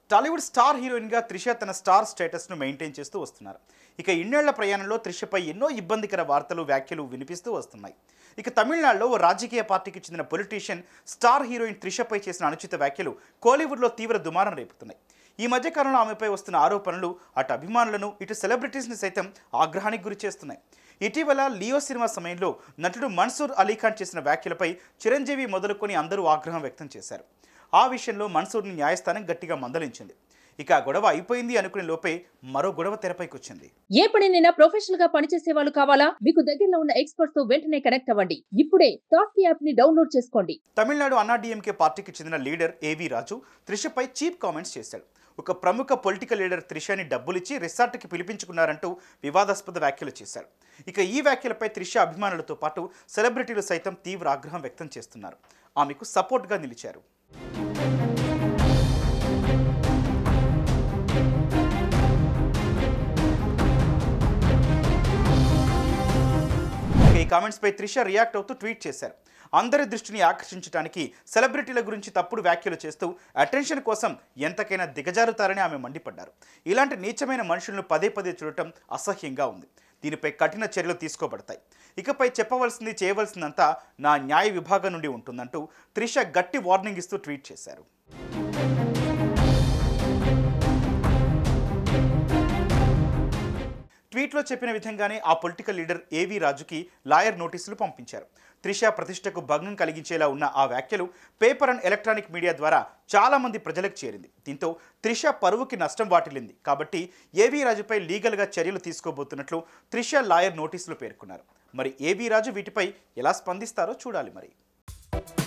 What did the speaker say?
Tollywood star హీరోయిన్గా త్రిష తన star స్టేటస్ను మెయింటైన్ చేస్తూ వస్తున్నారు ఇక ఇన్నేళ్ల ప్రయాణంలో త్రిషపై ఎన్నో ఇబ్బందికర వార్తలు వ్యాఖ్యలు వినిపిస్తూ వస్తున్నాయి ఇక తమిళనాడులో ఓ రాజకీయ పార్టీకి చెందిన పొలిటీషియన్ స్టార్ హీరోయిన్ త్రిషపై చేసిన అనుచిత వ్యాఖ్యలు కోలీవుడ్లో తీవ్ర దుమారం రేపుతున్నాయి ఈ మధ్య కాలంలో ఆమెపై వస్తున్న ఆరోపణలు అటు అభిమానులను ఇటు సెలబ్రిటీస్ని సైతం ఆగ్రహానికి గురి చేస్తున్నాయి ఇటీవల లియో సినిమా సమయంలో నటుడు మన్సూర్ అలీఖాన్ చేసిన వ్యాఖ్యలపై చిరంజీవి మొదలుకొని అందరూ ఆగ్రహం వ్యక్తం చేశారు ఆ విషయంలో మన్సూర్ని న్యాయస్థానం గట్టిగా మందలించింది ఇక ఆ గొడవ అయిపోయింది అనుకునే లోపే మరో గొడవ తెరపైకి వచ్చింది ఏ పనినైనా ప్రొఫెషనల్ గా పనిచేసే వాళ్ళు కావాలా మీకు దగ్గరలో ఉన్న ఎక్స్పర్ట్స్ తో వెంటనే కనెక్ట్ అవ్వండి ఇప్పుడే టాస్క్ యాప్ ని డౌన్లోడ్ చేసుకోండి తమిళనాడు అన్నాడీఎంకే పార్టీకి చెందిన లీడర్ ఏవి రాజు త్రిషపై చీప్ కామెంట్స్ చేశాడు ఒక ప్రముఖ పొలిటికల్ లీడర్ త్రిషని డబ్బులిచ్చి రిసార్ట్కి పిలిపించుకున్నారంటూ వివాదాస్పద వ్యాఖ్యలు చేశారు ఇక ఈ వ్యాఖ్యలపై త్రిష అభిమానులతో పాటు సెలబ్రిటీలు సైతం తీవ్ర ఆగ్రహం వ్యక్తం చేస్తున్నారు ఆమెకు సపోర్ట్గా నిలిచారు ఇక ఈ కామెంట్స్ పై త్రిష రియాక్ట్ అవుతూ ట్వీట్ చేశారు అందరి దృష్టిని ఆకర్షించడానికి సెలబ్రిటీల గురించి తప్పుడు వ్యాఖ్యలు చేస్తూ అటెన్షన్ కోసం ఎంతకైనా దిగజారుతారని ఆమె మండిపడ్డారు ఇలాంటి నీచమైన మనుషులను పదే పదే చూడటం అసహ్యంగా ఉంది దీనిపై కఠిన చర్యలు తీసుకోబడతాయి ఇకపై చెప్పవలసింది చేయవలసిందంతా నా న్యాయ విభాగం నుండి ఉంటుందంటూ త్రిష గట్టి వార్నింగ్ ఇస్తూ ట్వీట్ చేశారు ట్వీట్లో చెప్పిన విధంగానే ఆ పొలిటికల్ లీడర్ ఏవి రాజుకి లాయర్ నోటీసులు పంపించారు త్రిష ప్రతిష్టకు భంగం కలిగించేలా ఉన్న ఆ వ్యాఖ్యలు పేపర్ అండ్ ఎలక్ట్రానిక్ మీడియా ద్వారా చాలా మంది ప్రజలకు చేరింది దీంతో త్రిష పరువుకి నష్టం వాటిల్లింది కాబట్టి ఏవి రాజుపై లీగల్గా చర్యలు తీసుకోబోతున్నట్లు త్రిష లాయర్ నోటీసులు పేర్కొన్నారు మరి ఏవి రాజు వీటిపై ఎలా స్పందిస్తారో చూడాలి మరి